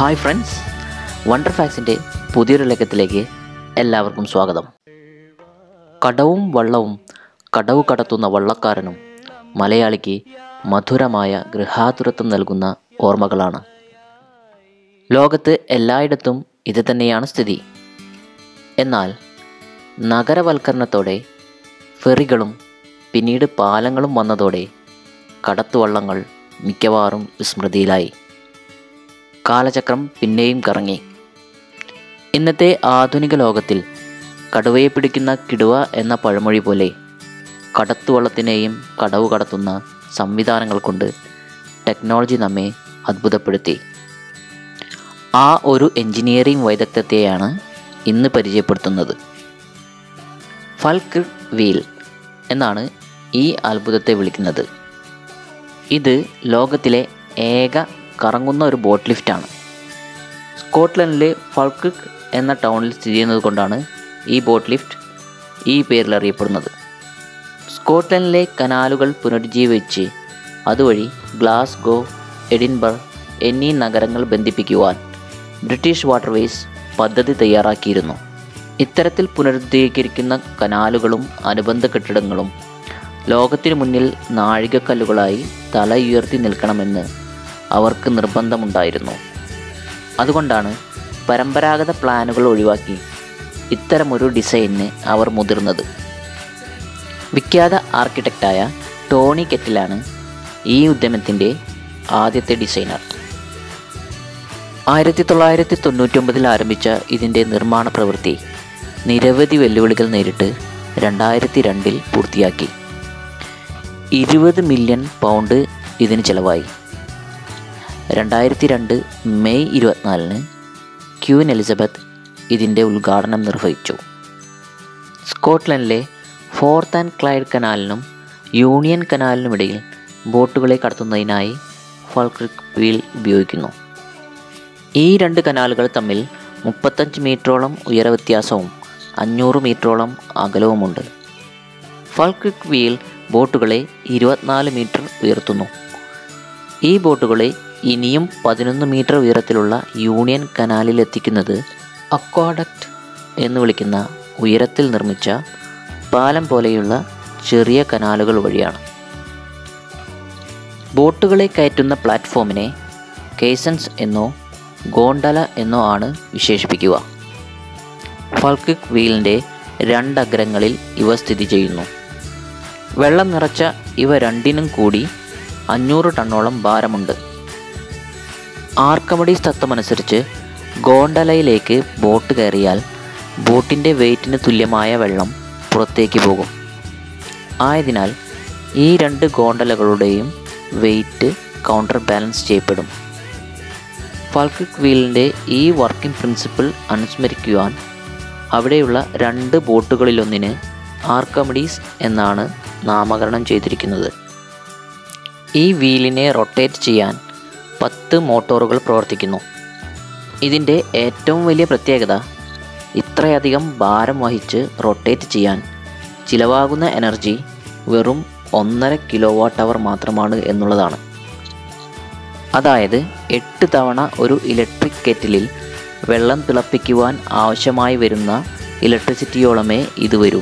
hi friends wonder ഫാക്സിൻ്റെ പുതിയൊരു ലക്കത്തിലേക്ക് എല്ലാവർക്കും സ്വാഗതം കടവും വള്ളവും കടവ് കടത്തുന്ന വള്ളക്കാരനും മലയാളിക്ക് മധുരമായ ഗൃഹാതുരത്വം നൽകുന്ന ഓർമ്മകളാണ് ലോകത്ത് എല്ലായിടത്തും ഇത് തന്നെയാണ് സ്ഥിതി എന്നാൽ നഗരവൽക്കരണത്തോടെ ഫെറികളും പിന്നീട് പാലങ്ങളും വന്നതോടെ കടത്തുവള്ളങ്ങൾ മിക്കവാറും വിസ്മൃതിയിലായി കാലചക്രം പിന്നെയും കറങ്ങി ഇന്നത്തെ ആധുനിക ലോകത്തിൽ കടുവയെ പിടിക്കുന്ന കിടുവ എന്ന പഴമൊഴി പോലെ കടത്തുവള്ളത്തിനെയും കടവ് കടത്തുന്ന സംവിധാനങ്ങൾ കൊണ്ട് ടെക്നോളജി നമ്മെ അത്ഭുതപ്പെടുത്തി ആ ഒരു എഞ്ചിനീയറിംഗ് വൈദഗ്ധ്യത്തെയാണ് ഇന്ന് പരിചയപ്പെടുത്തുന്നത് ഫൾക്ക് വീൽ എന്നാണ് ഈ അത്ഭുതത്തെ വിളിക്കുന്നത് ഇത് ലോകത്തിലെ ഏക കറങ്ങുന്ന ഒരു ബോട്ട് ലിഫ്റ്റാണ് സ്കോട്ട്ലൻഡിലെ ഫൾക്രിക് എന്ന ടൗണിൽ സ്ഥിതി ചെയ്യുന്നത് കൊണ്ടാണ് ഈ ബോട്ട് ലിഫ്റ്റ് ഈ പേരിൽ അറിയപ്പെടുന്നത് സ്കോട്ട്ലൻഡിലെ കനാലുകൾ പുനരുജ്ജീവിച്ച് അതുവഴി ഗ്ലാസ്ഗോ എഡിൻബർഗ് എന്നീ നഗരങ്ങൾ ബന്ധിപ്പിക്കുവാൻ ബ്രിട്ടീഷ് വാട്ടർവേസ് പദ്ധതി തയ്യാറാക്കിയിരുന്നു ഇത്തരത്തിൽ പുനരുദ്ധീകരിക്കുന്ന കനാലുകളും അനുബന്ധ കെട്ടിടങ്ങളും ലോകത്തിനു മുന്നിൽ നാഴികക്കല്ലുകളായി തല ഉയർത്തി നിൽക്കണമെന്ന് അവർക്ക് നിർബന്ധമുണ്ടായിരുന്നു അതുകൊണ്ടാണ് പരമ്പരാഗത പ്ലാനുകൾ ഒഴിവാക്കി ഇത്തരമൊരു ഡിസൈനിന് അവർ മുതിർന്നത് വിഖ്യാത ആർക്കിടെക്റ്റായ ടോണി കെറ്റിലാണ് ഈ ഉദ്യമത്തിൻ്റെ ആദ്യത്തെ ഡിസൈനർ ആയിരത്തി തൊള്ളായിരത്തി തൊണ്ണൂറ്റൊമ്പതിൽ ആരംഭിച്ച ഇതിൻ്റെ നിർമ്മാണ പ്രവൃത്തി നിരവധി വെല്ലുവിളികൾ നേരിട്ട് രണ്ടായിരത്തി രണ്ടിൽ പൂർത്തിയാക്കി ഇരുപത് മില്യൺ പൗണ്ട് ഇതിന് ചിലവായി രണ്ടായിരത്തി രണ്ട് മെയ് ഇരുപത്തിനാലിന് ക്യൂൻ എലിസബത്ത് ഇതിൻ്റെ ഉദ്ഘാടനം നിർവഹിച്ചു സ്കോട്ട്ലൻഡിലെ ഫോർത്ത് ആൻഡ് ക്ലൈഡ് കനാലിനും യൂണിയൻ കനാലിനുമിടയിൽ ബോട്ടുകളെ കടത്തുന്നതിനായി ഫൾക്രിക് വീൽ ഉപയോഗിക്കുന്നു ഈ രണ്ട് കനാലുകൾ തമ്മിൽ മുപ്പത്തഞ്ച് മീറ്ററോളം ഉയരവ്യത്യാസവും അഞ്ഞൂറ് മീറ്ററോളം അകലവുമുണ്ട് ഫൾക്രിക് വീൽ ബോട്ടുകളെ ഇരുപത്തിനാല് മീറ്റർ ഉയർത്തുന്നു ഈ ബോട്ടുകളെ ഇനിയും പതിനൊന്ന് മീറ്റർ ഉയരത്തിലുള്ള യൂണിയൻ കനാലിൽ എത്തിക്കുന്നത് അക്വാഡക്റ്റ് എന്ന് വിളിക്കുന്ന ഉയരത്തിൽ നിർമ്മിച്ച പാലം പോലെയുള്ള ചെറിയ കനാലുകൾ വഴിയാണ് ബോട്ടുകളെ കയറ്റുന്ന പ്ലാറ്റ്ഫോമിനെ കേസൻസ് എന്നോ ഗോണ്ടല എന്നോ ആണ് വിശേഷിപ്പിക്കുക ഫൾക്കിക് വീലിൻ്റെ രണ്ടഗ്രങ്ങളിൽ ഇവ സ്ഥിതി ചെയ്യുന്നു വെള്ളം നിറച്ച ഇവ രണ്ടിനും കൂടി അഞ്ഞൂറ് ടണ്ണോളം ഭാരമുണ്ട് ആർക്കമഡീസ് തത്വമനുസരിച്ച് ഗോണ്ടലയിലേക്ക് ബോട്ട് കയറിയാൽ ബോട്ടിൻ്റെ വെയിറ്റിന് തുല്യമായ വെള്ളം പുറത്തേക്ക് പോകും ആയതിനാൽ ഈ രണ്ട് ഗോണ്ടലകളുടെയും വെയിറ്റ് കൗണ്ടർ ബാലൻസ് ചെയ്യപ്പെടും ഫൾക്കിക് വീലിൻ്റെ ഈ വർക്കിംഗ് പ്രിൻസിപ്പിൾ അനുസ്മരിക്കുവാൻ അവിടെയുള്ള രണ്ട് ബോട്ടുകളിലൊന്നിന് ആർക്കമഡീസ് എന്നാണ് നാമകരണം ചെയ്തിരിക്കുന്നത് ഈ വീലിനെ റൊട്ടേറ്റ് ചെയ്യാൻ പത്ത് മോട്ടോറുകൾ പ്രവർത്തിക്കുന്നു ഇതിൻ്റെ ഏറ്റവും വലിയ പ്രത്യേകത ഇത്രയധികം ഭാരം വഹിച്ച് റൊട്ടേറ്റ് ചെയ്യാൻ ചിലവാകുന്ന എനർജി വെറും ഒന്നര കിലോ വാട്ട് അവർ മാത്രമാണ് എന്നുള്ളതാണ് അതായത് എട്ട് തവണ ഒരു ഇലക്ട്രിക് കെറ്റിലിൽ വെള്ളം തിളപ്പിക്കുവാൻ ആവശ്യമായി വരുന്ന ഇലക്ട്രിസിറ്റിയോളമേ ഇത് വരൂ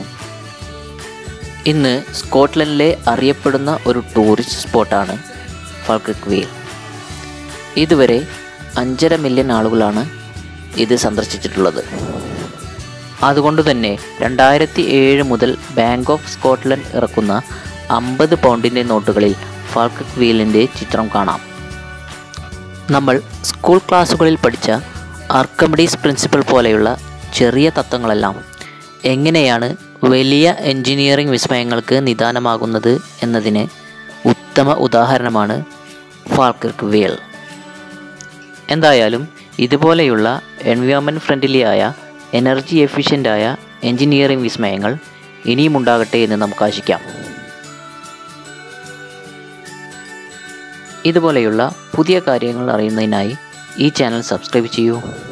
ഇന്ന് സ്കോട്ട്ലൻഡിലെ അറിയപ്പെടുന്ന ഒരു ടൂറിസ്റ്റ് സ്പോട്ടാണ് ഫൾക്രിക് വീൽ ഇതുവരെ അഞ്ചര മില്യൺ ആളുകളാണ് ഇത് സന്ദർശിച്ചിട്ടുള്ളത് അതുകൊണ്ട് തന്നെ രണ്ടായിരത്തി ഏഴ് മുതൽ ബാങ്ക് ഓഫ് സ്കോട്ട്ലൻഡ് ഇറക്കുന്ന അമ്പത് പൗണ്ടിൻ്റെ നോട്ടുകളിൽ ഫൾക്രിക് വീലിൻ്റെ ചിത്രം കാണാം നമ്മൾ സ്കൂൾ ക്ലാസ്സുകളിൽ പഠിച്ച ആർക്കമിഡീസ് പ്രിൻസിപ്പൽ പോലെയുള്ള ചെറിയ തത്വങ്ങളെല്ലാം എങ്ങനെയാണ് വലിയ എഞ്ചിനീയറിംഗ് വിസ്മയങ്ങൾക്ക് നിദാനമാകുന്നത് എന്നതിന് ഉത്തമ ഉദാഹരണമാണ് ഫാൽക്കിർക്ക് വീൽ എന്തായാലും ഇതുപോലെയുള്ള എൻവയോൺമെൻറ്റ് ഫ്രണ്ട്ലിയായ എനർജി എഫിഷ്യൻ്റായ എഞ്ചിനീയറിംഗ് വിസ്മയങ്ങൾ ഇനിയും ഉണ്ടാകട്ടെ എന്ന് നമുക്ക് ആശിക്കാം ഇതുപോലെയുള്ള പുതിയ കാര്യങ്ങൾ അറിയുന്നതിനായി ഈ ചാനൽ സബ്സ്ക്രൈബ് ചെയ്യൂ